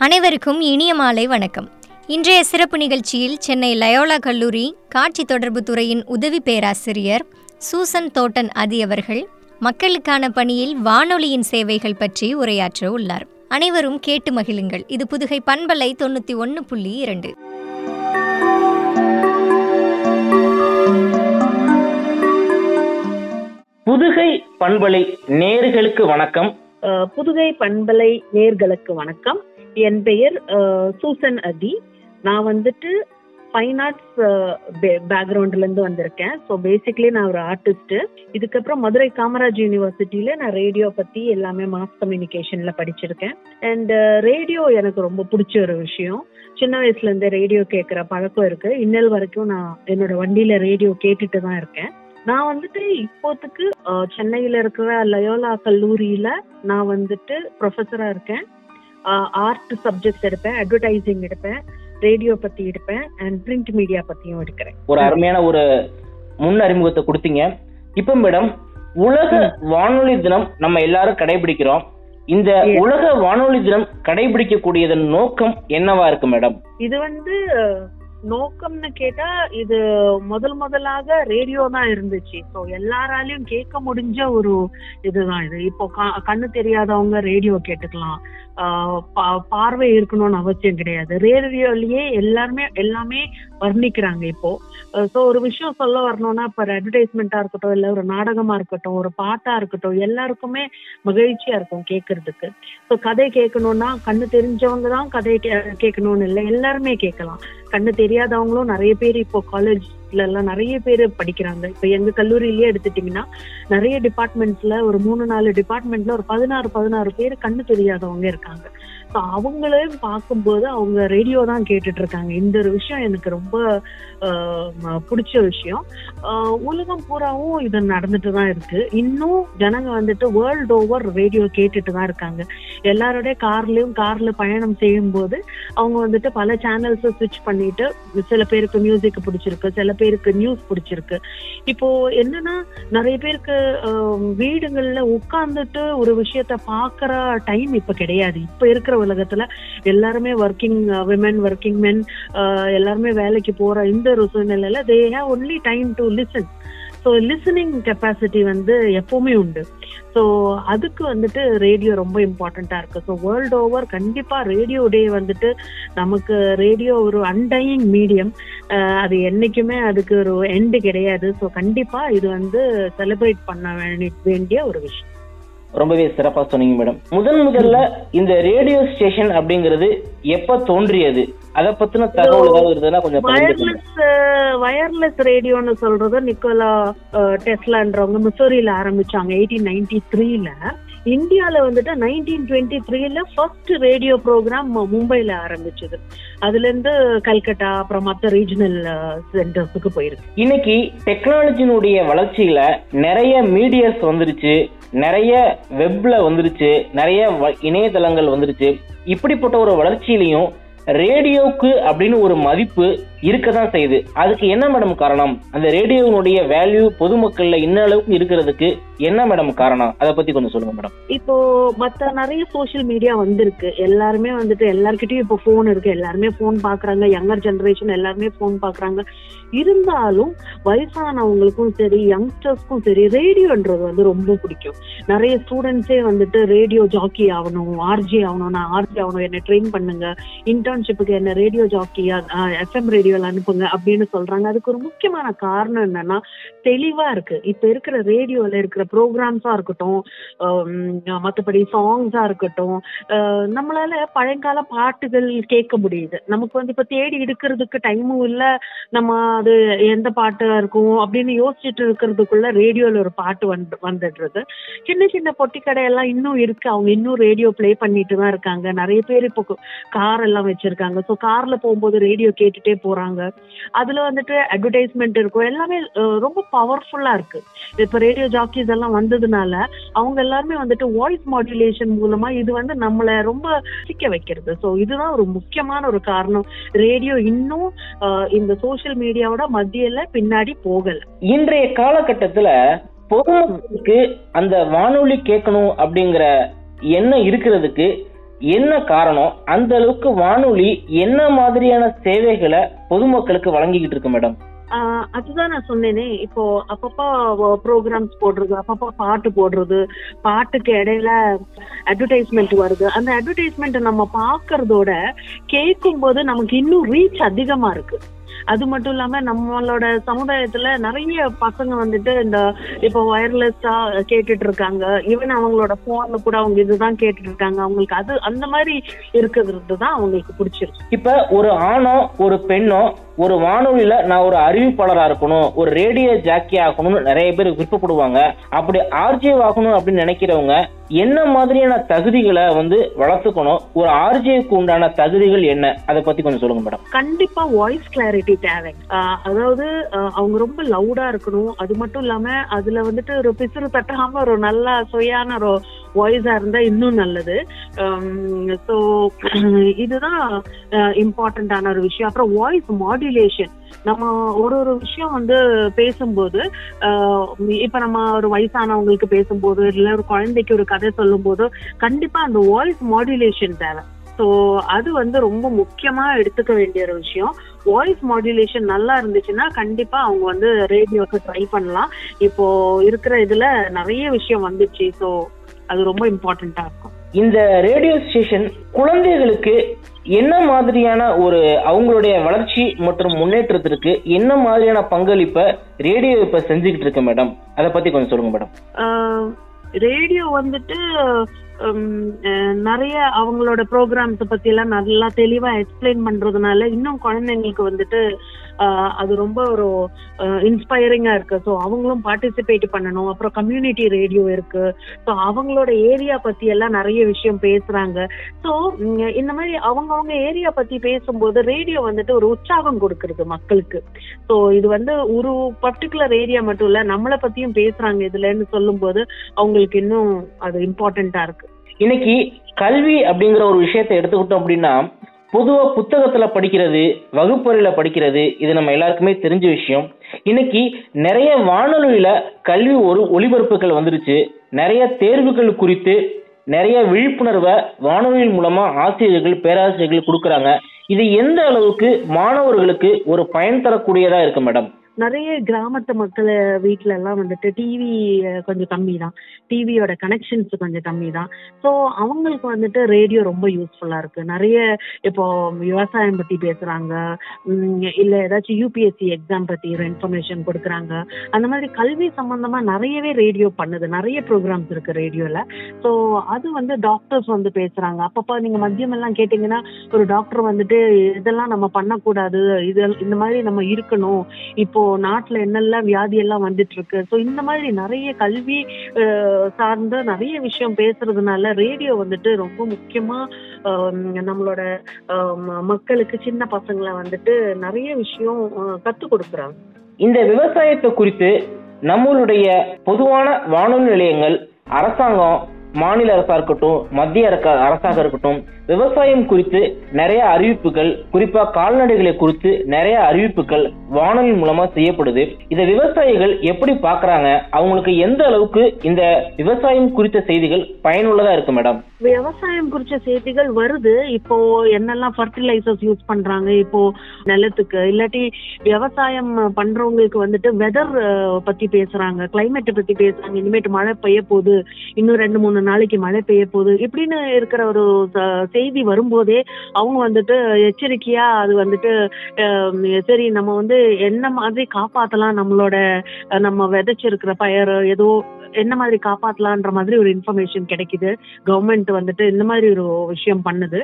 அனைவருக்கும் இனிய மாலை வணக்கம் இன்றைய சிறப்பு நிகழ்ச்சியில் சென்னை லயோலா கல்லூரி காட்சி தொடர்பு துறையின் உதவி பேராசிரியர் சூசன் தோட்டன் அதி அவர்கள் மக்களுக்கான பணியில் வானொலியின் சேவைகள் பற்றி உரையாற்ற உள்ளார் அனைவரும் கேட்டு மகிழுங்கள் இது புதுகை பண்பலை தொண்ணூற்றி ஒன்று புள்ளி இரண்டு புதுகை பண்பலை நேர்களுக்கு வணக்கம் அஹ் புதுகை பண்பலை நேர்களுக்கு வணக்கம் என் பெயர் அஹ், சூசன் அதி நான் வந்துட்டு ஃபைன் ஆர்ட்ஸ் பேக்ரவுண்ட்ல இருந்து வந்திருக்கேன் ஸோ பேசிக்லி நான் ஒரு ஆர்டிஸ்ட் இதுக்கப்புறம் மதுரை காமராஜ் யூனிவர்சிட்டியில நான் ரேடியோ பத்தி எல்லாமே மாஸ் கம்யூனிகேஷன்ல படிச்சிருக்கேன் அண்ட் ரேடியோ எனக்கு ரொம்ப பிடிச்ச ஒரு விஷயம் சின்ன வயசுல இருந்தே ரேடியோ கேட்குற பழக்கம் இருக்கு இன்னல் வரைக்கும் நான் என்னோட வண்டியில ரேடியோ கேட்டுட்டு தான் இருக்கேன் நான் வந்துட்டு இப்போத்துக்கு அஹ், சென்னையில இருக்கிற லயோலா கல்லூரியில நான் வந்துட்டு ப்ரொஃபஸரா இருக்கேன் ஆர்ட் சப்ஜெக்ட்ஸ் எடுப்பேன் அட்வர்டைசிங் எடுப்பேன் ரேடியோ பத்தி எடுப்பேன் அண்ட் பிரிண்ட் மீடியா பத்தியும் எடுக்கிறேன் ஒரு அருமையான ஒரு முன் அறிமுகத்தை கொடுத்தீங்க இப்ப மேடம் உலக வானொலி தினம் நம்ம எல்லாரும் கடைபிடிக்கிறோம் இந்த Yes. உலக வானொலி தினம் கடைபிடிக்கக்கூடியதன் நோக்கம் என்னவா இருக்கு மேடம் இது வந்து அஹ், நோக்கம்னு கேட்டா இது முதல் முதலாக ரேடியோ தான் இருந்துச்சு ஸோ எல்லாராலையும் கேட்க முடிஞ்ச ஒரு இதுதான் இது இப்போ கா- கண்ணு தெரியாதவங்க ரேடியோ கேட்டுக்கலாம் ஆஹ் பா- பார்வை இருக்கணும்னு அவசியம் கிடையாது ரேடியோலயே எல்லாருமே எல்லாமே வர்ணிக்கிறாங்க இப்போ ஸோ ஒரு விஷயம் சொல்ல வரணும்னா இப்போ அட்வர்டைஸ்மெண்ட்டா இருக்கட்டும் இல்லை ஒரு நாடகமா இருக்கட்டும் ஒரு பாட்டா இருக்கட்டும் எல்லாருக்குமே மகிழ்ச்சியா இருக்கும் கேட்கறதுக்கு ஸோ கதை கேட்கணும்னா கண்ணு தெரிஞ்சவங்க தான் கதை கே- கேட்கணும்னு இல்லை எல்லாருமே கேட்கலாம் கண்ணு தெரியாதவங்களும் நிறைய பேர் இப்போ காலேஜ்ல எல்லாம் நிறைய பேர் படிக்கிறாங்க இப்போ எங்க கல்லூரியிலேயே எடுத்துட்டீங்கன்னா நிறைய டிபார்ட்மெண்ட்ஸ்ல ஒரு மூணு நாலு டிபார்ட்மெண்ட்ல ஒரு பதினாறு பதினாறு பேர் கண்ணு தெரியாதவங்க இருக்காங்க ஸோ அவங்களையும் பார்க்கும்போது அவங்க ரேடியோ தான் கேட்டுட்டு இருக்காங்க இந்த ஒரு விஷயம் எனக்கு ரொம்ப ஆஹ், ம- பிடிச்ச விஷயம் ஆஹ், உலகம் பூராவும் இது நடந்துட்டு தான் இருக்கு இன்னும் ஜனங்க வந்துட்டு வேர்ல்ட் ஓவர் ரேடியோ கேட்டுட்டு தான் இருக்காங்க எல்லாரோட கார்லயும் கார்ல பயணம் செய்யும் போது அவங்க வந்துட்டு பல சேனல்ஸை ஸ்விட்ச் பண்ணிட்டு சில பேருக்கு மியூசிக் பிடிச்சிருக்கு சில பேருக்கு நியூஸ் பிடிச்சிருக்கு இப்போ என்னன்னா நிறைய பேருக்கு ஆஹ், வீடுகள்ல உட்கார்ந்துட்டு ஒரு விஷயத்த பாக்குற டைம் இப்ப கிடையாது இப்ப இருக்கிற உலகத்துல எல்லாருமே ஒர்க்கிங் விமன் ஒர்க்கிங் மென் எல்லாருமே வேலைக்கு போற இந்த ஒரு சூழ்நிலையில they have only time to listen so listening capacity வந்து எப்பவுமே உண்டு ஸோ அதுக்கு வந்துட்டு ரேடியோ ரொம்ப இம்பார்ட்டண்ட்டாக இருக்கு ஸோ வேர்ல்டு ஓவர் கண்டிப்பாக ரேடியோ டே வந்துட்டு நமக்கு ரேடியோ ஒரு அன்டையிங் மீடியம் அது என்னைக்குமே அதுக்கு ஒரு எண்டு கிடையாது ஸோ கண்டிப்பாக இது வந்து செலிப்ரேட் பண்ண வேண்டி- வேண்டிய ஒரு விஷயம் ரொம்பவே சிறப்பா சொன்னீங்க மேடம் முதன் முதல்ல இந்த ரேடியோ ஸ்டேஷன் அப்படிங்கிறது எப்ப தோன்றியது அத பத்தின தகவல் ஏதாவது இருந்ததுன்னா கொஞ்சம் பகிர்ந்துக்கோங்க. வயர்லெஸ் வயர்லெஸ் ரேடியோன்னு சொல்றது நிக்கோலா அஹ், டெஸ்லான்றவங்க மிசோரியில ஆரம்பிச்சாங்க எயிட்டீன் நைன்டி த்ரீல இந்தியால வந்துட்டு நைன்டீன் டுவெண்ட்டி த்ரீல ஃபர்ஸ்ட் ரேடியோ ப்ரோக்ராம் மும்பைல ஆரம்பிச்சது அதுல இருந்து கல்கட்டா அப்புறம் மற்ற ரீஜனல் சென்டர்ஸுக்கு போயிருக்கு இன்னைக்கு டெக்னாலஜினுடைய வளர்ச்சியில நிறைய மீடியாஸ் வந்துருச்சு நிறைய வெப்ல வந்துருச்சு நிறைய வ- இணையதளங்கள் வந்துருச்சு இப்படிப்பட்ட ஒரு வளர்ச்சியிலையும் ரேடியோவுக்கு அப்படின்னு ஒரு மதிப்பு இருக்க தான் செய்யுது அதுக்கு என்ன மேடம் காரணம் அந்த ரேடியோவினுடைய வேல்யூ பொதுமக்கள்ல இன்ன அளவுக்கு இருக்கிறதுக்கு என்ன மேடம் காரணம் அதை பத்தி கொஞ்சம் சொல்லுங்க மேடம் இப்போ மத்த நிறைய சோஷியல் மீடியா வந்திருக்கு எல்லாருமே வந்துட்டு எல்லார்கிட்டயும் இப்போ ஃபோன் இருக்கு எல்லாருமே ஃபோன் பாக்குறாங்க யங்கர் ஜெனரேஷன் எல்லாருமே ஃபோன் பாக்குறாங்க இருந்தாலும் வயசானவங்களுக்கும் சரி யங்ஸ்டர்ஸ்க்கும் சரி ரேடியோன்றது வந்து ரொம்ப பிடிக்கும் நிறைய ஸ்டூடெண்ட்ஸே வந்துட்டு ரேடியோ ஜாக்கி ஆகணும் ஆர்ஜி ஆகணும் நான் ஆர்ஜி ஆகணும் என்ன ட்ரெயின் பண்ணுங்க இன்டர்ன்ஷிப்புக்கு என்ன ரேடியோ ஜாக்கி எஃப்எம் ரேடியோல அனுப்புங்க அப்படின்னு சொல்றாங்க அதுக்கு ஒரு முக்கியமான காரணம் என்னன்னா தெளிவா இருக்கு இப்ப இருக்கிற ரேடியோல இருக்கிற ப்ரோக்ராம்ஸா இருக்கட்டும் ஆஹ் மத்தபடி சாங்ஸா இருக்கட்டும் ஆஹ் நம்மளால பழங்கால பாட்டுகள் கேட்க முடியுது நமக்கு வந்து இப்ப தேடி எடுக்கிறதுக்கு டைமும் இல்ல நம்ம அது எந்த பாட்டா இருக்கும் அப்படின்னு யோசிச்சுட்டு இருக்கிறதுக்குள்ள ரேடியோல ஒரு பாட்டு வந்து வந்துடுறது சின்ன சின்ன பொட்டி கடையெல்லாம் இன்னும் இருக்கு அவங்க இன்னும் ரேடியோ ப்ளே பண்ணிட்டு தான் இருக்காங்க நிறைய பேர் இப்போ கார் எல்லாம் வச்சிருக்காங்க ஸோ கார்ல போகும்போது ரேடியோ கேட்டுட்டே போறாங்க அதுல வந்துட்டு அட்வர்டைஸ்மெண்ட் இருக்கும் எல்லாமே அஹ், ரொம்ப பவர்ஃபுல்லா இருக்கு இப்ப ரேடியோ ஜாக்கிஸ் எல்லாம் வந்ததுனால அவங்க எல்லாருமே வந்துட்டு வாய்ஸ் மாடுலேஷன் மூலமா இது வந்து நம்மள ரொம்ப சிக்க வைக்கிறது ஸோ இதுதான் ஒரு முக்கியமான ஒரு காரணம் ரேடியோ இன்னும் அஹ், இந்த சோஷியல் மீடியாவோட மத்தியில பின்னாடி போகல இன்றைய காலகட்டத்துல பொதுமக்களுக்கு அந்த வானொலி கேட்கணும் அப்படிங்கிற எண்ணம் இருக்கிறதுக்கு என்ன காரணம் அந்த அளவுக்கு வானொலி என்ன மாதிரியான சேவைகளை பொதுமக்களுக்கு வழங்கிக்கிட்டு இருக்கு மேடம் ஆஹ் அதுதான் நான் சொன்னேனே இப்போ அப்பப்போ ப்ரோக்ராம்ஸ் போடுறது அப்பப்போ பாட்டு போடுறது பாட்டுக்கு இடையில அட்வர்டைஸ்மெண்ட் வருது அந்த அட்வர்டைஸ்மெண்ட் நம்ம பாக்குறதோட கேட்கும் போது நமக்கு இன்னும் ரீச் அதிகமா இருக்கு அது மட்டும் இல்லாம நம்மளோட சமுதாயத்துல நிறைய பசங்க வந்துட்டு இந்த இப்போ வயர்லெஸ்ஸா கேட்டுட்டு இருக்காங்க ஈவன் அவங்களோட போன்ல கூட அவங்க இதுதான் கேட்டுட்டு இருக்காங்க அவங்களுக்கு அது அந்த மாதிரி இருக்கிறது தான் அவங்களுக்கு பிடிச்சிருக்கு இப்ப ஒரு ஆணோ ஒரு பெண்ணோ ஒரு வானொலியில நான் ஒரு அறிவிப்பாளரா இருக்கணும் ஒரு ரேடியோ ஜாக்கி ஆகணும்னு நிறைய பேர் விருப்பப்படுவாங்க அப்படி ஆர்ஜே ஆகணும் அப்படின்னு நினைக்கிறவங்க என்ன மாதிரியான தகுதிகளை வந்து வளர்த்துக்கணும் ஒரு ஆர்ஜேக்கு உண்டான தகுதிகள் என்ன அதை பத்தி கொஞ்சம் சொல்லுங்க மேடம் கண்டிப்பா வாய்ஸ் கிளாரிட்டி தேவை ஆஹ் அதாவது ஆஹ் அவங்க ரொம்ப லவுடா இருக்கணும் அது மட்டும் இல்லாம அதுல வந்துட்டு ஒரு பிசுறு தட்டாம ஒரு நல்ல சுயான ஒரு வாய்ஸா இருந்தா இன்னும் நல்லது ஸோ இதுதான் இம்பார்ட்டன்டான ஒரு விஷயம் அப்புறம் வாய்ஸ் மாடுலேஷன் நம்ம ஒரு ஒரு விஷயம் வந்து பேசும்போது ஆஹ் இப்ப நம்ம ஒரு வயசானவங்களுக்கு பேசும்போது இல்ல ஒரு குழந்தைக்கு ஒரு கதை சொல்லும் போது கண்டிப்பா அந்த வாய்ஸ் மாடுலேஷன் தேவை ஸோ அது வந்து ரொம்ப முக்கியமா எடுத்துக்க வேண்டிய ஒரு விஷயம் வாய்ஸ் மாடுலேஷன் நல்லா இருந்துச்சுன்னா கண்டிப்பா அவங்க வந்து ரேடியோக்கு ட்ரை பண்ணலாம் இப்போ இருக்கிற இதுல நிறைய விஷயம் வந்துச்சு ஸோ அது ரொம்ப இம்பார்ட்டண்டா இருக்கும் இந்த ரேடியோ ஸ்டேஷன் குழந்தைகளுக்கு என்ன மாதிரியான ஒரு அவங்களுடைய வளர்ச்சி மற்றும் முன்னேற்றத்திற்கு என்ன மாதிரியான பங்களிப்பை ரேடியோ இப்ப செஞ்சுக்கிட்டு இருக்கு மேடம் அதை பத்தி கொஞ்சம் சொல்லுங்க மேடம் ரேடியோ வந்துட்டு ஹம், அஹ், நிறைய அவங்களோட ப்ரோக்ராம்ஸ் பத்தி எல்லாம் நல்லா தெளிவா எக்ஸ்பிளைன் பண்றதுனால இன்னும் குழந்தைங்களுக்கு வந்துட்டு ஆஹ், அது ரொம்ப ஒரு இன்ஸ்பைரிங்கா இருக்கு ஸோ அவங்களும் பார்ட்டிசிபேட் பண்ணணும் அப்புறம் கம்யூனிட்டி ரேடியோ இருக்கு ஸோ அவங்களோட ஏரியா பத்தி எல்லாம் நிறைய விஷயம் பேசுறாங்க ஸோ இந்த மாதிரி அவங்கவங்க ஏரியா பத்தி பேசும்போது ரேடியோ வந்துட்டு ஒரு உற்சாகம் கொடுக்கறது மக்களுக்கு ஸோ இது வந்து ஒரு பர்டிகுலர் ஏரியா மட்டும் இல்ல நம்மளை பத்தியும் பேசுறாங்க இதுலன்னு சொல்லும்போது அவங்களுக்கு இன்னும் அது இம்பார்ட்டண்டா இருக்கு இன்னைக்கு கல்வி அப்படிங்கிற ஒரு விஷயத்தை எடுத்துக்கிட்டோம் அப்படின்னா பொதுவா புத்தகத்துல படிக்கிறது வகுப்பறையில படிக்கிறது இது நம்ம எல்லாருக்குமே தெரிஞ்ச விஷயம் இன்னைக்கு நிறைய வானொலியில கல்வி ஒரு ஒளிபரப்புகள் வந்துருச்சு நிறைய தேர்வுகள் குறித்து நிறைய விழிப்புணர்வை வானொலியின் மூலமா ஆசிரியர்கள் பேராசிரியர்கள் கொடுக்கறாங்க இது எந்த அளவுக்கு மாணவர்களுக்கு ஒரு பயன் தரக்கூடியதா இருக்கு மேடம் நிறைய கிராமத்து மக்கள் வீட்ல எல்லாம் வந்துட்டு டிவி கொஞ்சம் கம்மி தான் டிவியோட கனெக்ஷன்ஸ் கொஞ்சம் கம்மி தான் ஸோ அவங்களுக்கு வந்துட்டு ரேடியோ ரொம்ப யூஸ்ஃபுல்லா இருக்கு நிறைய இப்போ விவசாயம் பத்தி பேசுறாங்க உம் இல்ல ஏதாச்சும் யூபிஎஸ்சி எக்ஸாம் பத்தி ஒரு இன்ஃபர்மேஷன் கொடுக்குறாங்க அந்த மாதிரி கல்வி சம்பந்தமா நிறையவே ரேடியோ பண்ணுது நிறைய ப்ரோக்ராம்ஸ் இருக்கு ரேடியோல ஸோ அது வந்து டாக்டர்ஸ் வந்து பேசுறாங்க அப்பப்போ நீங்க மதியம் எல்லாம் கேட்டீங்கன்னா ஒரு டாக்டர் வந்துட்டு இதெல்லாம் நம்ம பண்ணக்கூடாது இது இந்த மாதிரி நம்ம இருக்கணும் இப்போ நாட்டுல என்னெல்லாம் வியாதி எல்லாம் வந்துட்டு இருக்கு ஸோ இந்த மாதிரி நிறைய கல்வி அஹ், சார்ந்த நிறைய விஷயம் பேசுறதுனால ரேடியோ வந்துட்டு ரொம்ப முக்கியமா ஆம், நம்மளோட ஆம், மக்களுக்கு சின்ன பசங்களை வந்துட்டு நிறைய விஷயம் அஹ், கத்துக் கொடுக்குறாங்க இந்த விவசாயத்தை குறித்து நம்மளுடைய பொதுவான வானொலி நிலையங்கள் அரசாங்கம் மாநில அரசா இருக்கட்டும் மத்திய அரசா- அரசாக இருக்கட்டும் விவசாயம் குறித்து நிறைய அறிவிப்புகள் குறிப்பா கால்நடைகளை குறித்து நிறைய அறிவிப்புகள் வானொலி மூலமா செய்யப்படுது இத விவசாயிகள் எப்படி பாக்குறாங்க அவங்களுக்கு எந்த அளவுக்கு இந்த விவசாயம் குறித்த செய்திகள் பயனுள்ளதா இருக்கு மேடம் விவசாயம் குறிச்ச செய்திகள் வருது இப்போ என்னெல்லாம் ஃபர்டிலைசர்ஸ் யூஸ் பண்றாங்க இப்போ நிலத்துக்கு இல்லாட்டி விவசாயம் பண்றவங்களுக்கு வந்துட்டு வெதர் பத்தி பேசுறாங்க கிளைமேட் பத்தி பேசுறாங்க இனிமேட்டு மழை பெய்ய போகுது இன்னும் ரெண்டு மூணு நாளைக்கு மழை பெய்ய போகுது இப்படின்னு இருக்கிற ஒரு ச- செய்தி வரும்போதே அவங்க வந்துட்டு எச்சரிக்கையா அது வந்துட்டு அஹ், சரி நம்ம வந்து என்ன மாதிரி காப்பாத்தலாம் நம்மளோட அஹ், நம்ம விதைச்சிருக்கிற பயிர் ஏதோ என்ன மாதிரி காப்பாத்தலான்ற மாதிரி ஒரு இன்ஃபர்மேஷன் கிடைக்குது கவர்மெண்ட் வந்துட்டு இந்த மாதிரி ஒரு விஷயம் பண்ணுது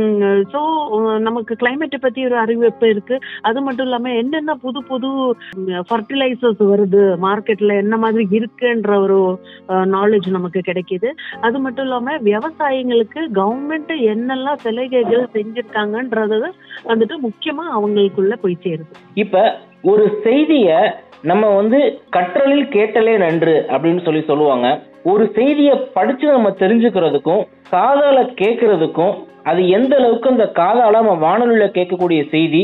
ஸோ நமக்கு கிளைமேட் பத்தி ஒரு அறிவிப்பு இருக்கு அது மட்டும் இல்லாம என்னென்ன புது புது ஃபர்டிலைசர்ஸ் வருது மார்க்கெட்ல என்ன மாதிரி இருக்குன்ற ஒரு நாலேஜ் நமக்கு கிடைக்குது அது மட்டும் இல்லாம விவசாயிங்களுக்கு கவர்மெண்ட் என்னெல்லாம் சலுகைகள் செஞ்சிருக்காங்கன்றது வந்துட்டு முக்கியமா அவங்களுக்குள்ள போய் சேருது இப்ப ஒரு செய்திய நம்ம வந்து கற்றலில் கேட்டலே நன்று அப்படின்னு சொல்லி சொல்லுவாங்க ஒரு செய்தியை படிச்சு நம்ம தெரிஞ்சுக்கிறதுக்கும் காதால கேட்கறதுக்கும் அது எந்த அளவுக்கு அந்த காதால நம்ம வானொலியில கேட்கக்கூடிய செய்தி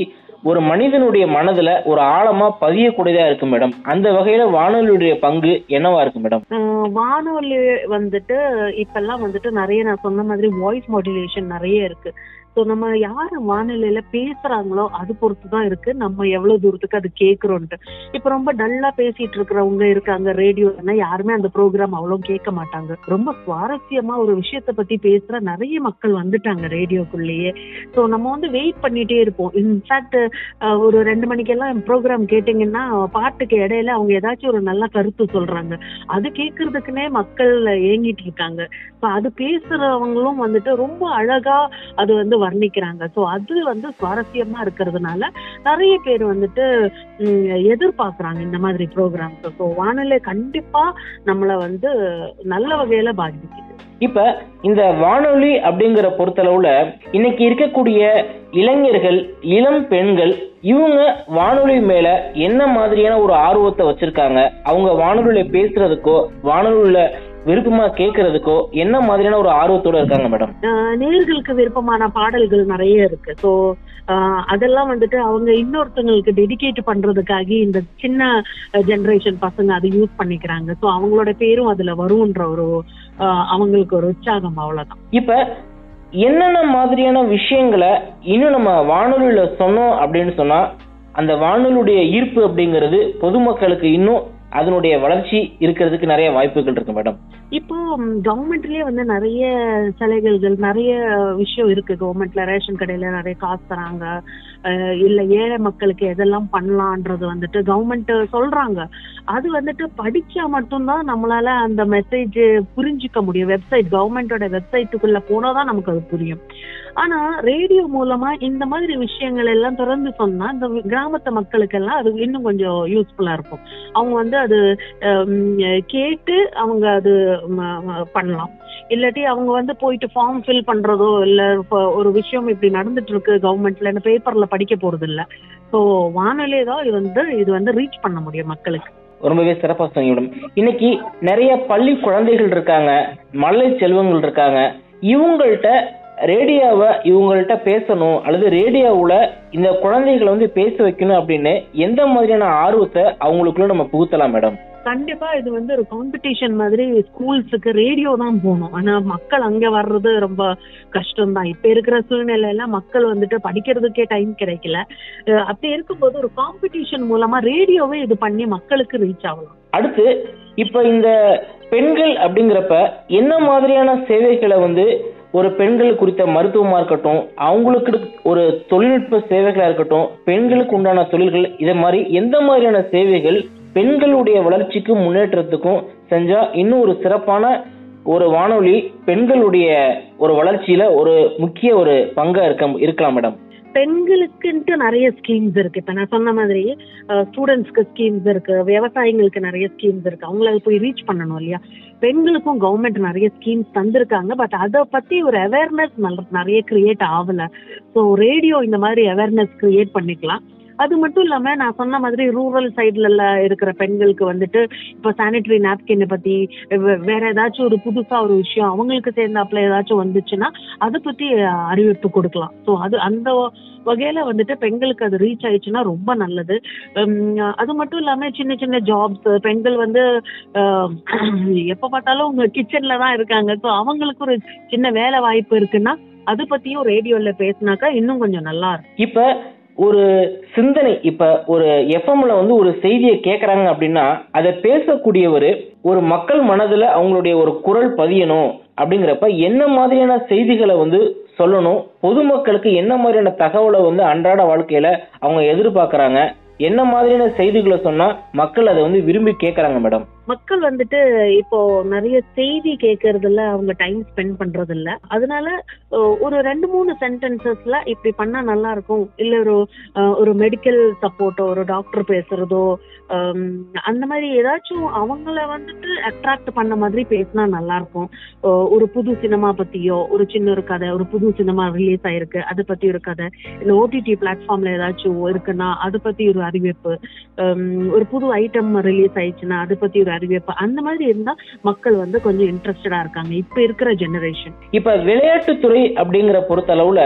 ஒரு மனிதனுடைய மனதுல ஒரு ஆழமா பதியக்கூடியதா இருக்கு மேடம் அந்த வகையில வானொலியுடைய பங்கு என்னவா இருக்கு மேடம் ஆஹ் வானொலி வந்துட்டு இப்பெல்லாம் வந்துட்டு நிறைய நான் சொன்ன மாதிரி வாய்ஸ் மாடுலேஷன் நிறைய இருக்கு ஸோ நம்ம யாரு வானொலியில பேசுறாங்களோ அது பொறுத்து தான் இருக்கு நம்ம எவ்வளவு தூரத்துக்கு அது கேட்குறோன்ட்டு இப்போ ரொம்ப டல்லா பேசிட்டு இருக்கிறவங்க இருக்காங்க ரேடியோன்னா யாருமே அந்த ப்ரோக்ராம் அவ்வளோ கேட்க மாட்டாங்க ரொம்ப சுவாரஸ்யமா ஒரு விஷயத்த பத்தி பேசுற நிறைய மக்கள் வந்துட்டாங்க ரேடியோக்குள்ளேயே ஸோ நம்ம வந்து வெயிட் பண்ணிட்டே இருப்போம் இன்ஃபேக்ட் ஒரு ரெண்டு மணிக்கெல்லாம் ப்ரோக்ராம் கேட்டிங்கன்னா பாட்டுக்கு இடையில அவங்க ஏதாச்சும் ஒரு நல்ல கருத்து சொல்றாங்க அது கேட்கறதுக்குன்னே மக்கள் ஏங்கிட்டு இருக்காங்க ஸோ அது பேசுறவங்களும் வந்துட்டு ரொம்ப அழகா அது வந்து வர்ணிக்கிறாங்க ஸோ அது வந்து சுவாரஸ்யமா இருக்கிறதுனால நிறைய பேர் வந்துட்டு ம், எதிர்பார்க்கறாங்க இந்த மாதிரி ப்ரோக்ராம்ஸ் ஸோ வானிலை கண்டிப்பா நம்மளை வந்து நல்ல வகையில பாதிக்குது இப்ப இந்த வானொலி அப்படிங்கிற பொறுத்தளவுல இன்னைக்கு இருக்கக்கூடிய இளைஞர்கள் இளம் பெண்கள் இவங்க வானொலி மேல என்ன மாதிரியான ஒரு ஆர்வத்தை வச்சிருக்காங்க அவங்க வானொலியில பேசுறதுக்கோ வானொலியில விருப்பமா கேட்கறதுக்கோ என்ன மாதிரியான ஒரு ஆர்வத்தோட இருக்காங்க மேடம் ஆஹ் நேர்களுக்கு விருப்பமான பாடல்கள் நிறைய இருக்கு ஸோ அதெல்லாம் வந்துட்டு அவங்க இன்னொருத்தங்களுக்கு டெடிகேட் பண்றதுக்காக இந்த சின்ன ஜெனரேஷன் பசங்க அதை யூஸ் பண்ணிக்கிறாங்க ஸோ அவங்களோட பேரும் அதுல வரும்ன்ற ஒரு ஆஹ் அவங்களுக்கு ஒரு உற்சாகம் அவ்வளவுதான் இப்ப என்னென்ன மாதிரியான விஷயங்களை இன்னும் நம்ம வானொலியில சொன்னோம் அப்படின்னு சொன்னா அந்த வானொலியுடைய ஈர்ப்பு அப்படிங்கிறது பொதுமக்களுக்கு இன்னும் அதனுடைய வளர்ச்சி இருக்கிறதுக்கு நிறைய வாய்ப்புகள் இருக்கு மேடம் இப்போ கவர்மெண்ட்லயே வந்து நிறைய சலுகைகள் நிறைய விஷயம் இருக்கு கவர்மெண்ட்ல ரேஷன் கடையில நிறைய காசு தராங்க அஹ் இல்ல ஏழை மக்களுக்கு எதெல்லாம் பண்ணலான்றது வந்துட்டு கவர்மெண்ட் சொல்றாங்க அது வந்துட்டு படிச்சா மட்டும்தான் நம்மளால அந்த மெசேஜ் புரிஞ்சுக்க முடியும் வெப்சைட் கவர்மெண்டோட வெப்சைட்டுக்குள்ள போனாதான் நமக்கு அது புரியும் ஆனா ரேடியோ மூலமா இந்த மாதிரி விஷயங்கள் எல்லாம் தொடர்ந்து சொன்னா இந்த கிராமத்து மக்களுக்கெல்லாம் அது இன்னும் கொஞ்சம் யூஸ்ஃபுல்லா இருக்கும் அவங்க வந்து அது ஹம், கேட்டு அவங்க அது ம- ம- பண்ணலாம் இல்லாட்டி அவங்க வந்து போயிட்டு ஃபார்ம் ஃபில் பண்றதோ இல்ல இப்போ ஒரு விஷயம் இப்படி நடந்துட்டு இருக்கு கவர்மெண்ட்ல பேப்பர்ல படிக்க போறது இல்ல ஸோ வானொலி தான் இது வந்து இது வந்து ரீச் பண்ண முடியும் மக்களுக்கு ரொம்பவே சிறப்பா சொன்னீங்க மேடம் இன்னைக்கு நிறைய பள்ளி குழந்தைகள் இருக்காங்க மழலை செல்வங்கள் இருக்காங்க இவங்கள்ட்ட ரேடியோவை இவங்கள்ட்ட பேசணும் அல்லது ரேடியோவுல இந்த குழந்தைகளை வந்து பேச வைக்கணும் அப்படின்னு எந்த மாதிரியான ஆர்வத்தை அவங்களுக்குள்ள நம்ம புகுத்தலாம் மேடம் கண்டிப்பா இது வந்து ஒரு காம்படிஷன் மாதிரி ஸ்கூல்ஸுக்கு ரேடியோ தான் போகணும் ஆனா மக்கள் அங்க வர்றது ரொம்ப கஷ்டம் தான் இப்ப இருக்கிற சூழ்நிலையில மக்கள் வந்துட்டு படிக்கிறதுக்கே டைம் கிடைக்கல அஹ் அப்படி இருக்கும்போது ஒரு காம்படிஷன் மூலமா ரேடியோவே இது பண்ணி மக்களுக்கு ரீச் ஆகலாம் அடுத்து இப்ப இந்த பெண்கள் அப்படிங்கிறப்ப என்ன மாதிரியான சேவைகளை வந்து ஒரு பெண்கள் குறித்த மருத்துவமா இருக்கட்டும் அவங்களுக்கு ஒரு தொழில்நுட்ப சேவைகளா இருக்கட்டும் பெண்களுக்கு உண்டான தொழில்கள் இதை மாதிரி எந்த மாதிரியான சேவைகள் பெண்களுடைய வளர்ச்சிக்கும் முன்னேற்றத்துக்கும் செஞ்சா இன்னும் ஒரு சிறப்பான ஒரு வானொலி பெண்களுடைய ஒரு வளர்ச்சியில ஒரு முக்கிய ஒரு பங்கா இருக்க இருக்கலாம் மேடம் பெண்களுக்குன்ட்டு நிறைய ஸ்கீம்ஸ் இருக்கு இப்ப நான் சொன்ன மாதிரி ஸ்டூடெண்ட்ஸ்க்கு ஸ்கீம்ஸ் இருக்கு விவசாயிங்களுக்கு நிறைய ஸ்கீம்ஸ் இருக்கு அவங்களால போய் ரீச் பண்ணணும் இல்லையா பெண்களுக்கும் கவர்மெண்ட் நிறைய ஸ்கீம்ஸ் தந்திருக்காங்க பட் அதை பத்தி ஒரு அவேர்னஸ் நிறைய கிரியேட் ஆகல ஸோ ரேடியோ இந்த மாதிரி அவேர்னஸ் கிரியேட் பண்ணிக்கலாம் அது மட்டும் இல்லாம நான் சொன்ன மாதிரி ரூரல் சைட்ல இருக்கிற பெண்களுக்கு வந்துட்டு இப்போ சானிட்டரி நாப்கின் பத்தி வே- வேற ஏதாச்சும் ஒரு புதுசா ஒரு விஷயம் அவங்களுக்கு சேர்ந்தாப்புல ஏதாச்சும் வந்துச்சுன்னா அதை பத்தி அஹ், அறிவிப்பு கொடுக்கலாம் ஸோ அது அந்த வகையில வந்துட்டு பெண்களுக்கு அது ரீச் ஆயிடுச்சுன்னா ரொம்ப நல்லது உம், அது மட்டும் இல்லாம சின்ன சின்ன ஜாப்ஸ் பெண்கள் வந்து அஹ், எப்ப பார்த்தாலும் உங்க கிச்சன்ல தான் இருக்காங்க ஸோ அவங்களுக்கு ஒரு சின்ன வேலை வாய்ப்பு இருக்குன்னா அது பத்தியும் ரேடியோல பேசினாக்கா இன்னும் கொஞ்சம் நல்லா இருக்கும் இப்ப ஒரு சிந்தனை இப்ப ஒரு எஃப்எம்ல வந்து ஒரு செய்தியை கேக்குறாங்க அப்படின்னா அதை பேசக்கூடியவர் ஒரு மக்கள் மனதுல அவங்களுடைய ஒரு குரல் பதியணும் அப்படிங்கிறப்ப என்ன மாதிரியான செய்திகளை வந்து சொல்லணும் பொதுமக்களுக்கு என்ன மாதிரியான தகவலை வந்து அன்றாட வாழ்க்கையில அவங்க எதிர்பார்க்கறாங்க என்ன மாதிரியான செய்திகளை சொன்னா மக்கள் அதை வந்து விரும்பி கேக்குறாங்க மேடம் மக்கள் வந்துட்டு இப்போ நிறைய செய்தி கேட்கறதுல அவங்க டைம் ஸ்பெண்ட் பண்றது இல்ல அதனால அஹ், ஒரு ரெண்டு மூணு சென்டென்சஸ்ல இப்படி பண்ணா நல்லா இருக்கும் இல்ல ஒரு அஹ், ஒரு மெடிக்கல் சப்போர்ட்டோ ஒரு டாக்டர் பேசுறதோ ஹம், அந்த மாதிரி ஏதாச்சும் அவங்கள வந்துட்டு அட்ராக்ட் பண்ண மாதிரி பேசினா நல்லா இருக்கும் அஹ், ஒரு புது சினிமா பத்தியோ ஒரு சின்ன ஒரு கதை ஒரு புது சினிமா ரிலீஸ் ஆயிருக்கு அதை பத்தி ஒரு கதை இல்ல ஓடிடி பிளாட்ஃபார்ம்ல ஏதாச்சும் இருக்குன்னா அதை பத்தி ஒரு அறிவிப்பு ஹம், ஒரு புது ஐட்டம் ரிலீஸ் ஆயிடுச்சுன்னா அதை பத்தி ஒரு அறிவிப்பு அந்த மாதிரி இருந்தா மக்கள் வந்து கொஞ்சம் இன்ட்ரெஸ்டடா இருக்காங்க இப்ப இருக்கிற ஜெனரேஷன் இப்ப விளையாட்டுத்துறை அப்படிங்கிற பொறுத்தளவுல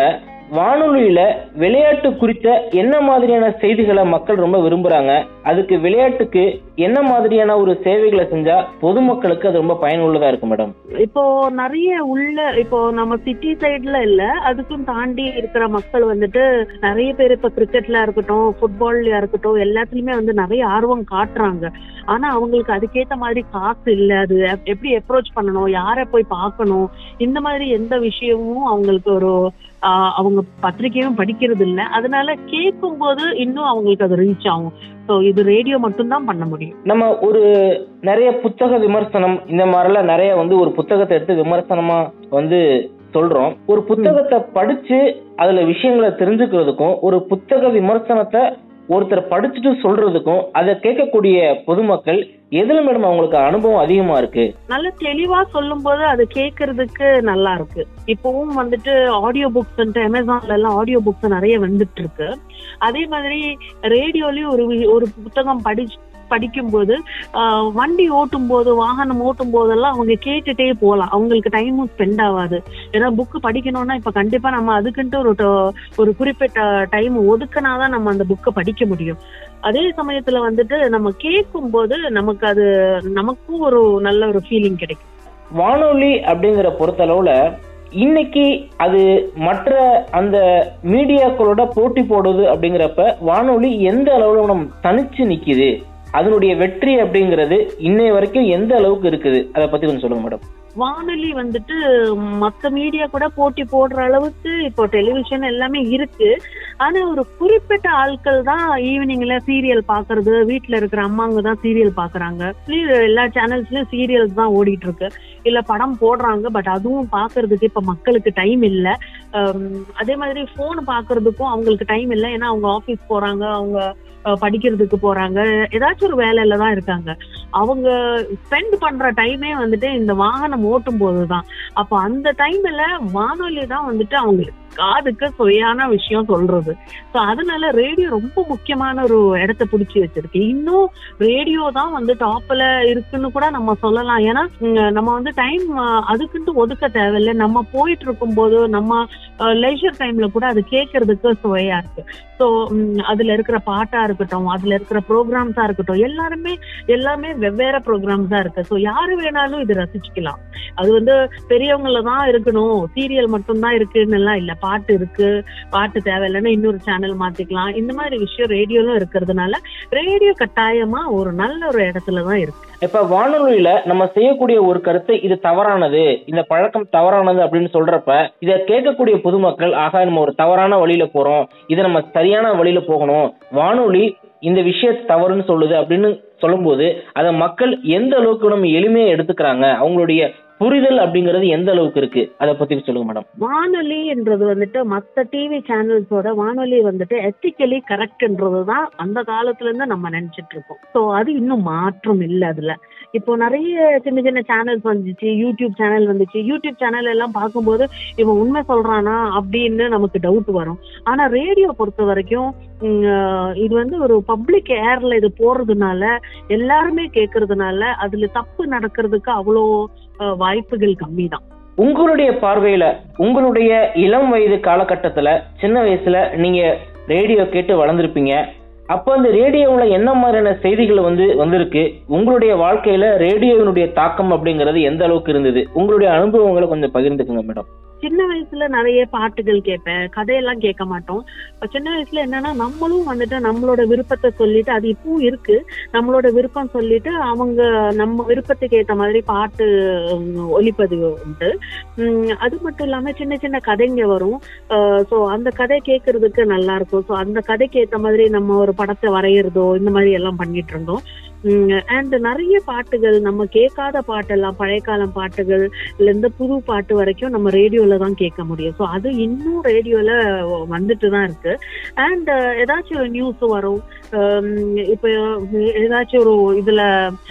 வானொலியில விளையாட்டு குறித்த என்ன மாதிரியான செய்திகளை மக்கள் ரொம்ப விரும்புறாங்க அதுக்கு விளையாட்டுக்கு என்ன மாதிரியான ஒரு சேவைகளை செஞ்சா பொதுமக்களுக்கு அது ரொம்ப பயனுள்ளதா இருக்கு மேடம் இப்போ நிறைய உள்ள இப்போ நம்ம சிட்டி சைடுல இல்ல அதுக்கும் தாண்டி இருக்கிற மக்கள் வந்துட்டு நிறைய பேர் இப்ப கிரிக்கெட்ல இருக்கட்டும் ஃபுட்பால்ல இருக்கட்டும் எல்லாத்துலயுமே வந்து நிறைய ஆர்வம் காட்டுறாங்க ஆனா அவங்களுக்கு அதுக்கேத்த மாதிரி காசு இல்ல அது எப்- எப்படி அப்ரோச் பண்ணணும் யாரை போய் பார்க்கணும் இந்த மாதிரி எந்த விஷயமும் அவங்களுக்கு ஒரு ஆஹ், அவங்க பத்திரிக்கையும் படிக்கிறது இல்ல அதனால கேட்கும் போது இன்னும் அவங்களுக்கு அது ரீச் ஆகும் ஸோ இது ரேடியோ மட்டும்தான் பண்ண முடியும் நம்ம ஒரு நிறைய புத்தக விமர்சனம் இந்த மாதிரிலாம் நிறைய வந்து ஒரு புத்தகத்தை எடுத்து விமர்சனமா வந்து சொல்றோம் ஒரு புத்தகத்தை படிச்சு அதுல விஷயங்களை தெரிஞ்சுக்கிறதுக்கும் ஒரு புத்தக விமர்சனத்தை ஒருத்தர் படிச்சுட்டு சொல்றதுக்கும் அதை கேட்கக்கூடிய பொதுமக்கள் எதுல மேடம் அவங்களுக்கு அனுபவம் அதிகமா இருக்கு நல்ல தெளிவா சொல்லும் போது அது கேட்கறதுக்கு நல்லா இருக்கு இப்பவும் வந்துட்டு ஆடியோ புக்ஸ் அமேசான்ல எல்லாம் ஆடியோ புக்ஸ் நிறைய வந்துட்டு இருக்கு அதே மாதிரி ரேடியோலயும் ஒரு வி- ஒரு புத்தகம் படி படிக்கும்போது ஆஹ், வண்டி ஓட்டும் போது வாகனம் ஓட்டும் போதெல்லாம் அவங்க கேட்டுட்டே போகலாம் அவங்களுக்கு டைமும் ஸ்பெண்ட் ஆகாது ஏன்னா புக்கு படிக்கணும்னா இப்ப கண்டிப்பா நம்ம அதுக்குன்ட்டு ஒரு ட- ஒரு குறிப்பிட்ட டைம் ஒதுக்குனாதான் நம்ம அந்த புக்கை படிக்க முடியும் அதே சமயத்துல வந்துட்டு நம்ம கேட்கும் போது நமக்கு அது நமக்கும் ஒரு நல்ல ஒரு ஃபீலிங் கிடைக்கும் வானொலி அப்படிங்கிற பொறுத்தளவுல இன்னைக்கு அது மற்ற அந்த மீடியாக்களோட போட்டி போடுது அப்படிங்கிறப்ப வானொலி எந்த அளவுல நம்ம தனிச்சு நிக்குது அதனுடைய வெற்றி அப்படிங்கிறது இன்னைய வரைக்கும் எந்த அளவுக்கு இருக்குது அதை பத்தி கொஞ்சம் சொல்லுங்க மேடம் வானொலி வந்துட்டு மத்த மீடியா கூட போட்டி போடுற அளவுக்கு இப்போ டெலிவிஷன் எல்லாமே இருக்கு ஆனா ஒரு குறிப்பிட்ட ஆட்கள் தான் ஈவினிங்ல சீரியல் பாக்குறது வீட்ல இருக்கிற அம்மாங்க தான் சீரியல் பாக்குறாங்க எல்லா சேனல்ஸ்லயும் சீரியல்ஸ் தான் ஓடிட்டு இருக்கு இல்ல படம் போடுறாங்க பட் அதுவும் பாக்குறதுக்கு இப்ப மக்களுக்கு டைம் இல்ல அம், அதே மாதிரி போன் பாக்குறதுக்கும் அவங்களுக்கு டைம் இல்ல ஏன்னா அவங்க ஆபீஸ் போறாங்க அவங்க அஹ், படிக்கிறதுக்கு போறாங்க ஏதாச்சும் ஒரு வேலையில தான் இருக்காங்க அவங்க ஸ்பெண்ட் பண்ற டைமே வந்துட்டு இந்த வாகனம் ஓட்டும் போதுதான் அப்ப அந்த டைம்ல வானொலி தான் வந்துட்டு அவங்க காதுக்கு சுவையான விஷயம் சொல்றது ஸோ அதனால ரேடியோ ரொம்ப முக்கியமான ஒரு இடத்த பிடிச்சி வச்சிருக்கு இன்னும் ரேடியோ தான் வந்து டாப்ல இருக்குன்னு கூட நம்ம சொல்லலாம் ஏன்னா உம், நம்ம வந்து டைம் அதுக்குன்ட்டு ஒதுக்க தேவையில்லை நம்ம போயிட்டு இருக்கும் போது நம்ம லெஷர் டைம்ல கூட அது கேட்கறதுக்கு சுவையா இருக்கு ஸோ அதுல இருக்கிற பாட்டா இருக்கட்டும் அதுல இருக்கிற ப்ரோக்ராம்ஸா இருக்கட்டும் எல்லாருமே எல்லாமே வெவ்வேறு ப்ரோக்ராம்ஸா இருக்கு ஸோ யாரு வேணாலும் இது ரசிச்சுக்கலாம் அது வந்து பெரியவங்கள தான் இருக்கணும் சீரியல் மட்டும் தான் இருக்குன்னு எல்லாம் இல்ல பாட்டு இருக்கு பாட்டு தேவையில்லைன்னா இன்னொரு சேனல் மாத்திக்கலாம் இந்த மாதிரி விஷயம் ரேடியோலும் இருக்கிறதுனால ரேடியோ கட்டாயமா ஒரு நல்ல ஒரு இடத்துல தான் இருக்கு இப்ப வானொலியில நம்ம செய்யக்கூடிய ஒரு கருத்து இது தவறானது இந்த பழக்கம் தவறானது அப்படின்னு சொல்றப்ப இதை கேட்கக்கூடிய பொதுமக்கள் ஆகா நம்ம ஒரு தவறான வழியில போறோம் இதை நம்ம சரியான வழியில போகணும் வானொலி இந்த விஷயத்தை தவறுன்னு சொல்லுது அப்படின்னு சொல்லும்போது அதை மக்கள் எந்த அளவுக்கு நம்ம எளிமையா எடுத்துக்கிறாங்க அவங்களுடைய புரிதல் அப்படிங்கிறது எந்த அளவுக்கு இருக்கு அதை பத்தி சொல்லுங்க மேடம் வானொலி என்றது வந்துட்டு மத்த டிவி சேனல்ஸோட வானொலி வந்துட்டு எத்திக்கலி கரெக்ட்ன்றது தான் அந்த காலத்துல இருந்து நம்ம நினைச்சிட்டு இருக்கோம் ஸோ அது இன்னும் மாற்றம் இல்லை அதுல இப்போ நிறைய சின்ன சின்ன சேனல்ஸ் வந்துச்சு யூடியூப் சேனல் வந்துச்சு யூடியூப் சேனல் எல்லாம் பார்க்கும்போது இவன் உண்மை சொல்றானா அப்படின்னு நமக்கு டவுட் வரும் ஆனா ரேடியோ பொறுத்த வரைக்கும் உம், ஆஹ், இது வந்து ஒரு பப்ளிக் ஏர்ல இது போடுறதுனால எல்லாருமே கேட்கறதுனால அதுல தப்பு நடக்கிறதுக்கு அவ்வளோ ஆஹ், வாய்ப்புகள் கம்மி தான் உங்களுடைய பார்வையில உங்களுடைய இளம் வயது காலகட்டத்துல சின்ன வயசுல நீங்க ரேடியோ கேட்டு வளர்ந்துருப்பீங்க அப்போ அந்த ரேடியோவுல என்ன மாதிரியான செய்திகள் வந்து வந்திருக்கு உங்களுடைய வாழ்க்கையில ரேடியோவினுடைய தாக்கம் அப்படிங்கிறது எந்த அளவுக்கு இருந்தது உங்களுடைய அனுபவங்களை கொஞ்சம் பகிர்ந்துக்குங்க மேடம் சின்ன வயசுல நிறைய பாட்டுகள் கேட்பேன் கதையெல்லாம் கேட்க மாட்டோம் இப்ப சின்ன வயசுல என்னன்னா நம்மளும் வந்துட்டு நம்மளோட விருப்பத்தை சொல்லிட்டு அது இப்பவும் இருக்கு நம்மளோட விருப்பம் சொல்லிட்டு அவங்க நம்ம விருப்பத்துக்கு ஏத்த மாதிரி பாட்டு உம், ஒலிப்பதிவு உண்டு உம், அது மட்டும் இல்லாம சின்ன சின்ன கதைங்க வரும் ஸோ அந்த கதை கேட்கறதுக்கு நல்லா இருக்கும் ஸோ அந்த கதைக்கு ஏத்த மாதிரி நம்ம ஒரு படத்தை வரைகிறதோ இந்த மாதிரி எல்லாம் பண்ணிட்டு இருந்தோம் அண்ட் நிறைய பாட்டுகள் நம்ம கேட்காத பாட்டெல்லாம் பழைய காலம் பாட்டுகள் இருந்து புது பாட்டு வரைக்கும் நம்ம ரேடியோல தான் கேட்க முடியும் ஸோ அது இன்னும் ரேடியோல வந்துட்டு தான் இருக்கு அண்ட் ஏதாச்சும் ஒரு நியூஸ் வரும் ஹம், இப்போ ஏதாச்சும் ஒரு இதுல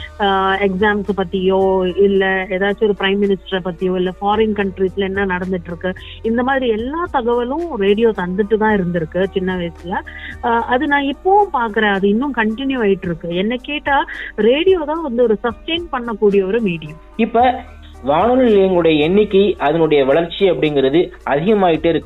எக்ஸாம்ஸ் பத்தியோ இல்ல ஏதாச்சும் ஒரு பிரைம் மினிஸ்டரை பத்தியோ இல்ல ஃபாரின் கண்ட்ரீஸ்ல என்ன நடந்துட்டு இருக்கு இந்த மாதிரி எல்லா தகவலும் ரேடியோ தந்துட்டு தான் இருந்திருக்கு சின்ன வயசுல அஹ், அது நான் இப்பவும் பாக்குறேன் அது இன்னும் கண்டினியூ ஆயிட்டு இருக்கு என்ன கேட்டா ரேடியோ தான் வந்து ஒரு சஸ்டெயின் பண்ணக்கூடிய ஒரு மீடியம் இப்ப வானொலி நிலையங்களுடைய எண்ணிக்கை அதனுடைய வளர்ச்சி அப்படிங்கிறது அதிகமாயிட்டே இருக்கு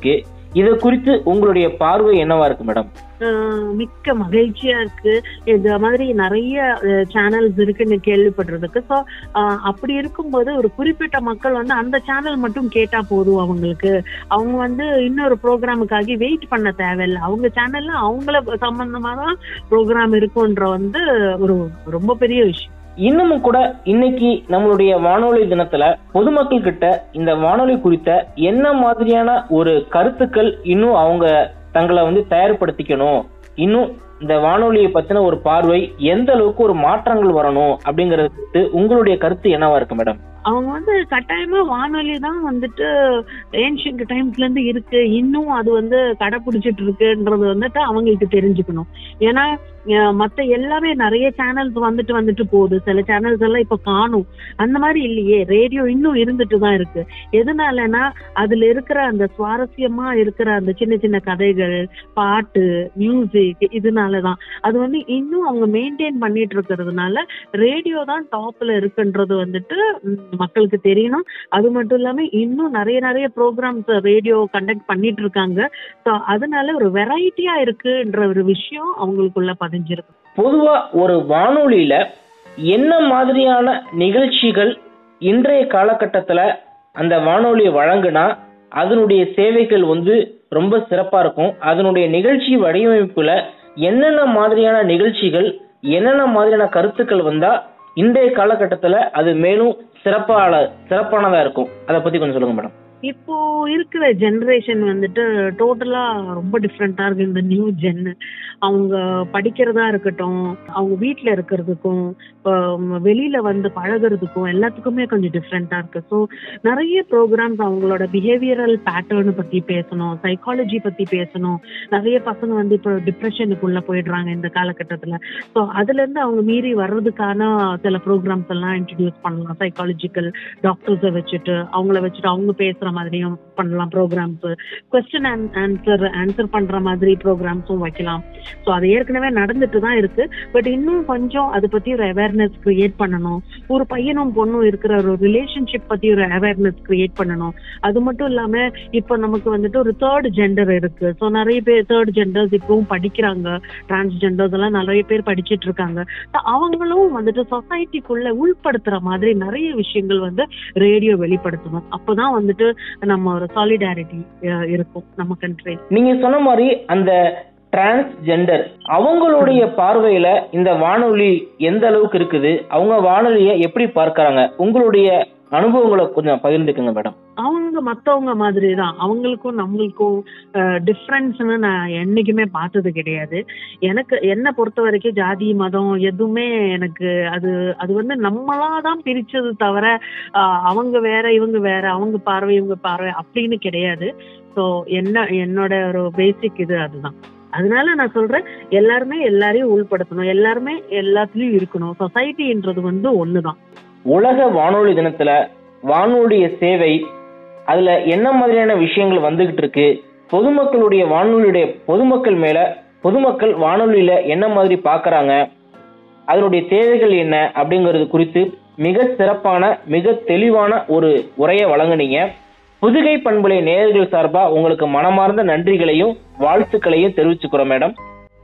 இதை குறித்து உங்களுடைய பார்வை என்னவா இருக்கு மேடம் ஆஹ் மிக்க மகிழ்ச்சியா இருக்கு இந்த மாதிரி நிறைய சேனல்ஸ் இருக்குன்னு கேள்விப்படுறதுக்கு ஸோ அப்படி இருக்கும்போது ஒரு குறிப்பிட்ட மக்கள் வந்து அந்த சேனல் மட்டும் கேட்டா போதும் அவங்களுக்கு அவங்க வந்து இன்னொரு ப்ரோக்ராமுக்காக வெயிட் பண்ண தேவையில்லை அவங்க சேனல்ல அவங்கள சம்பந்தமா தான் ப்ரோக்ராம் இருக்குன்ற வந்து ஒரு ரொம்ப பெரிய விஷயம் இன்னமும் கூட இன்னைக்கு நம்மளுடைய வானொலி தினத்துல பொதுமக்கள் கிட்ட இந்த வானொலி குறித்த என்ன மாதிரியான ஒரு கருத்துக்கள் இன்னும் அவங்க தங்களை வந்து தயார்படுத்திக்கணும் இன்னும் இந்த வானொலியை பத்தின ஒரு பார்வை எந்த அளவுக்கு ஒரு மாற்றங்கள் வரணும் அப்படிங்கறது குறித்து உங்களுடைய கருத்து என்னவா இருக்கு மேடம் அவங்க வந்து கட்டாயமா வானொலி தான் வந்துட்டு ஏன்ஷியன்ட் டைம்ஸ்ல இருந்து இருக்கு இன்னும் அது வந்து கடைபிடிச்சிட்டு இருக்குன்றது வந்துட்டு அவங்களுக்கு தெரிஞ்சுக்கணும் ஏன்னா அஹ் மத்த எல்லாமே நிறைய சேனல்ஸ் வந்துட்டு வந்துட்டு போகுது சில சேனல்ஸ் எல்லாம் இப்ப காணும் அந்த மாதிரி இல்லையே ரேடியோ இன்னும் இருந்துட்டு தான் இருக்கு எதனாலனா அதுல இருக்கிற அந்த சுவாரஸ்யமா இருக்கிற அந்த சின்ன சின்ன கதைகள் பாட்டு மியூசிக் இதனாலதான் அது வந்து இன்னும் அவங்க மெயின்டைன் பண்ணிட்டு இருக்கிறதுனால ரேடியோ தான் டாப்ல இருக்குன்றது வந்துட்டு ம், மக்களுக்கு தெரியணும் அது மட்டும் இல்லாம இன்னும் நிறைய நிறைய ப்ரோக்ராம்ஸ் ரேடியோ கண்டக்ட் பண்ணிட்டு இருக்காங்க ஸோ அதனால ஒரு வெரைட்டியா இருக்குன்ற ஒரு விஷயம் அவங்களுக்குள்ள பதிஞ்சிருக்கு பொதுவா ஒரு வானொலியில என்ன மாதிரியான நிகழ்ச்சிகள் இன்றைய காலகட்டத்துல அந்த வானொலியை வழங்குனா அதனுடைய சேவைகள் வந்து ரொம்ப சிறப்பா இருக்கும் அதனுடைய நிகழ்ச்சி வடிவமைப்புல என்னென்ன மாதிரியான நிகழ்ச்சிகள் என்னென்ன மாதிரியான கருத்துக்கள் வந்தா இன்றைய காலகட்டத்துல அது மேலும் சிறப்பான சிறப்பானதா இருக்கும் அதை பத்தி கொஞ்சம் சொல்லுங்க மேடம் இப்போ இருக்கிற ஜெனரேஷன் வந்துட்டு டோட்டலா ரொம்ப டிஃப்ரெண்டா இருக்கு இந்த நியூ ஜென் அவங்க படிக்கிறதா இருக்கட்டும் அவங்க வீட்ல இருக்கிறதுக்கும் இப்போ வெளியில வந்து பழகுறதுக்கும் எல்லாத்துக்குமே கொஞ்சம் டிஃப்ரெண்டா இருக்கு ஸோ நிறைய ப்ரோக்ராம்ஸ் அவங்களோட பிஹேவியரல் பேட்டர்ன் பத்தி பேசணும் சைக்காலஜி பத்தி பேசணும் நிறைய பசங்க வந்து இப்போ டிப்ரெஷனுக்குள்ள போயிடுறாங்க இந்த காலகட்டத்துல ஸோ அதுல இருந்து அவங்க மீறி வர்றதுக்கான சில ப்ரோக்ராம்ஸ் எல்லாம் இன்ட்ரடியூஸ் பண்ணலாம் சைக்காலஜிக்கல் டாக்டர்ஸை வச்சுட்டு அவங்கள வச்சுட்டு அவங்க பேசுற மாதிரியும் பண்ணலாம் ப்ரோக்ராம்ஸ் கொஸ்டின் ஆன்சர் ஆன்சர் பண்ற மாதிரி ப்ரோக்ராம்ஸும் வைக்கலாம் ஸோ அது ஏற்கனவே நடந்துட்டு தான் இருக்கு பட் இன்னும் கொஞ்சம் அதை பத்தி ஒரு அவேர்னஸ் கிரியேட் பண்ணணும் ஒரு பையனும் பொண்ணும் இருக்கிற ஒரு ரிலேஷன்ஷிப் பத்தி ஒரு அவேர்னஸ் கிரியேட் பண்ணணும் அது மட்டும் இல்லாம இப்போ நமக்கு வந்துட்டு ஒரு தேர்ட் ஜெண்டர் இருக்கு ஸோ நிறைய பேர் தேர்ட் ஜெண்டர்ஸ் இப்பவும் படிக்கிறாங்க டிரான்ஸ்ஜெண்டர்ஸ் எல்லாம் நிறைய பேர் படிச்சிட்டு இருக்காங்க So அவங்களும் வந்துட்டு சொசைட்டிக்குள்ள உள்படுத்துற மாதிரி நிறைய விஷயங்கள் வந்து ரேடியோ வெளிப்படுத்தணும் அப்பதான் வந்துட்டு நம்ம ஒரு சாலிடாரிட்டி இருக்கும் நம்ம கண்ட்ரி நீங்க சொன்ன மாதிரி அந்த டிரான்ஸ்ஜெண்டர் அவங்களுடைய பார்வையில இந்த வானொலி எந்த அளவுக்கு இருக்குது அவங்க வானொலியை எப்படி பார்க்கறாங்க உங்களுடைய அனுபவங்களை கொஞ்சம் பகிர்ந்துக்குங்க மேடம் அவங்க மத்தவங்க மாதிரி தான் அவங்களுக்கும் நம்மளுக்கும் டிஃப்ரென்ஸ்னு நான் என்னைக்குமே பார்த்தது கிடையாது எனக்கு என்னை பொறுத்த வரைக்கும் ஜாதி மதம் எதுவுமே எனக்கு அது அது வந்து நம்மளா தான் பிரிச்சது தவிர ஆஹ் அவங்க வேற இவங்க வேற அவங்க பார்வை இவங்க பார்வை அப்படின்னு கிடையாது ஸோ என்ன என்னோட ஒரு பேசிக் இது அதுதான் அதனால நான் சொல்றேன் எல்லாருமே எல்லாரையும் உள்படுத்தணும் எல்லாருமே எல்லாத்துலயும் இருக்கணும் சொசைட்டின்றது வந்து ஒண்ணுதான் உலக வானொலி தினத்துல வானொலிய சேவை அதுல என்ன மாதிரியான விஷயங்கள் வந்துகிட்டு இருக்கு பொதுமக்களுடைய வானொலியுடைய பொதுமக்கள் மேல பொதுமக்கள் வானொலியில என்ன மாதிரி பார்க்கறாங்க அதனுடைய தேவைகள் என்ன அப்படிங்கிறது குறித்து மிக சிறப்பான மிக தெளிவான ஒரு உரையை வழங்குனீங்க புதுகை பண்புலை நேயர்கள் சார்பா உங்களுக்கு மனமார்ந்த நன்றிகளையும் வாழ்த்துக்களையும் தெரிவிச்சுக்கிறோம் மேடம்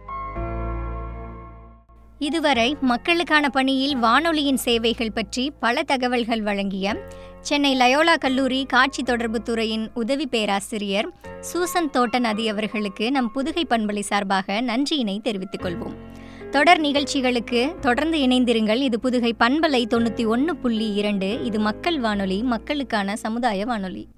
இதுவரை மக்களுக்கான பணியில் வானொலியின் சேவைகள் பற்றி பல தகவல்கள் வழங்கிய சென்னை லயோலா கல்லூரி காட்சி தொடர்பு துறையின் உதவி பேராசிரியர் சூசன் தோட்டநதி அவர்களுக்கு நம் புதுகை பண்பலை சார்பாக நன்றியினை தெரிவித்துக் கொள்வோம் தொடர் நிகழ்ச்சிகளுக்கு தொடர்ந்து இணைந்திருங்கள் இது புதுகை பண்பலை தொண்ணூற்றி ஒன்று புள்ளி இரண்டு இது மக்கள் வானொலி மக்களுக்கான சமுதாய வானொலி